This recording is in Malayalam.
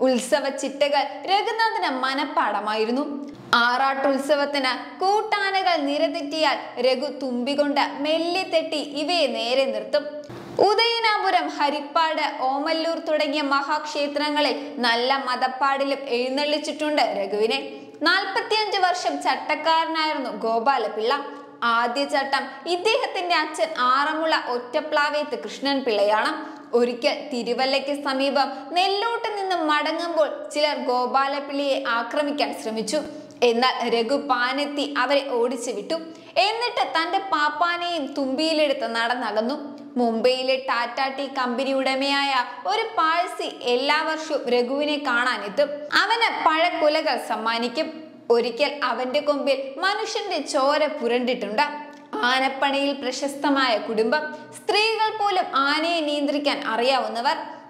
ഉത്സവ ചിട്ടകൾ രഘുനാഥന് മനപ്പാടമായിരുന്നു ആറാട്ടുത്സവത്തിന് കൂട്ടാനകൾ നിരതെറ്റിയാൽ രഘു തുമ്പികൊണ്ട് മെല്ലെ തെറ്റി ഇവയെ നേരെ നിർത്തും ഉദയനാപുരം ഹരിപ്പാട് ഓമല്ലൂർ തുടങ്ങിയ മഹാക്ഷേത്രങ്ങളിൽ നല്ല മതപ്പാടിലും എഴുന്നള്ളിച്ചിട്ടുണ്ട് രഘുവിനെ നാൽപ്പത്തിയഞ്ച് വർഷം ചട്ടക്കാരനായിരുന്നു ഗോപാലപിള്ള ആദ്യ ചട്ടം ഇദ്ദേഹത്തിന്റെ അച്ഛൻ ആറന്മുള ഒറ്റപ്ലാവേത്ത് കൃഷ്ണൻ പിള്ളയാണ് ഒരിക്കൽ തിരുവല്ലയ്ക്ക് സമീപം നെല്ലോട്ട് നിന്ന് മടങ്ങുമ്പോൾ ചിലർ ഗോപാലപിള്ളിയെ ആക്രമിക്കാൻ ശ്രമിച്ചു എന്നാൽ രഘു പാനെത്തി അവരെ ഓടിച്ചു വിട്ടു എന്നിട്ട് തന്റെ പാപ്പാനെയും തുമ്പിയിലെടുത്ത് നടന്നകന്നു മുംബൈയിലെ ടാറ്റ ടീ കമ്പനി ഉടമയായ ഒരു പാഴ്സി എല്ലാ വർഷവും രഘുവിനെ കാണാനെത്തും അവന് പഴക്കുലകൾ സമ്മാനിക്കും ഒരിക്കൽ അവന്റെ കൊമ്പിൽ മനുഷ്യന്റെ ചോര പുരണ്ടിട്ടുണ്ട് ആനപ്പണിയിൽ പ്രശസ്തമായ കുടുംബം സ്ത്രീകൾ പോലും ആനയെ നിയന്ത്രിക്കാൻ അറിയാവുന്നവർ